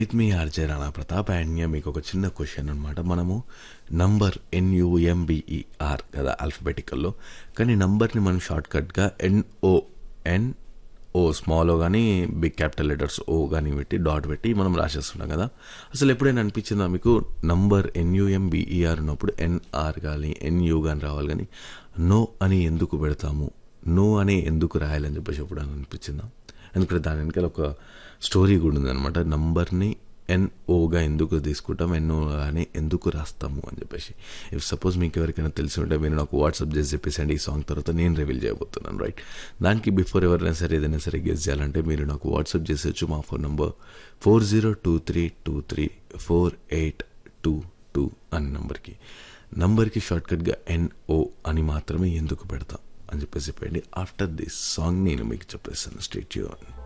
with మీ RJ Rana Pratap and మీకు ఒక చిన్న క్వశ్చన్ అనమాట మనము నంబర్ ఎన్యుఎంబిఈఆర్ కదా ఆల్ఫబెటికల్లో కానీ నంబర్ని మనం షార్ట్ కట్గా ఎన్ఓ ఎన్ ఓ స్మాల్ ఓ కానీ బిగ్ క్యాపిటల్ లెటర్స్ ఓ కానీ పెట్టి డాట్ పెట్టి మనం రాసేస్తున్నాం కదా అసలు ఎప్పుడైనా అనిపించిందా మీకు నంబర్ ఎన్యుఎంబిఈఆర్ ఉన్నప్పుడు ఎన్ఆర్ కానీ ఎన్యూ కానీ రావాలి కానీ నో అని ఎందుకు పెడతాము నో అని ఎందుకు రాయాలని చెప్పేసి ఎప్పుడైనా అనిపించిందా ఎందుకంటే దాని వెనకాల ఒక స్టోరీ కూడా ఉందన్నమాట నంబర్ని ఎన్ఓగా ఎందుకు తీసుకుంటాం ఎన్ఓ అని ఎందుకు రాస్తాము అని చెప్పేసి ఇఫ్ సపోజ్ మీకు ఎవరికైనా తెలిసి ఉంటే మీరు నాకు వాట్సాప్ చేసి చెప్పేసండి ఈ సాంగ్ తర్వాత నేను రివీల్ చేయబోతున్నాను రైట్ దానికి బిఫోర్ ఎవరైనా సరే ఏదైనా సరే గెస్ చేయాలంటే మీరు నాకు వాట్సాప్ చేసేచ్చు మా phone number four zero two three two three four eight two two అనే నంబర్కి నంబర్కి షార్ట్కట్గా ఎన్ఓ అని మాత్రమే ఎందుకు పెడతాం అని చెప్పేసి చెప్పండి ఆఫ్టర్ దిస్ సాంగ్ నేను మీకు చెప్పేస్తాను స్టేట్ యూన్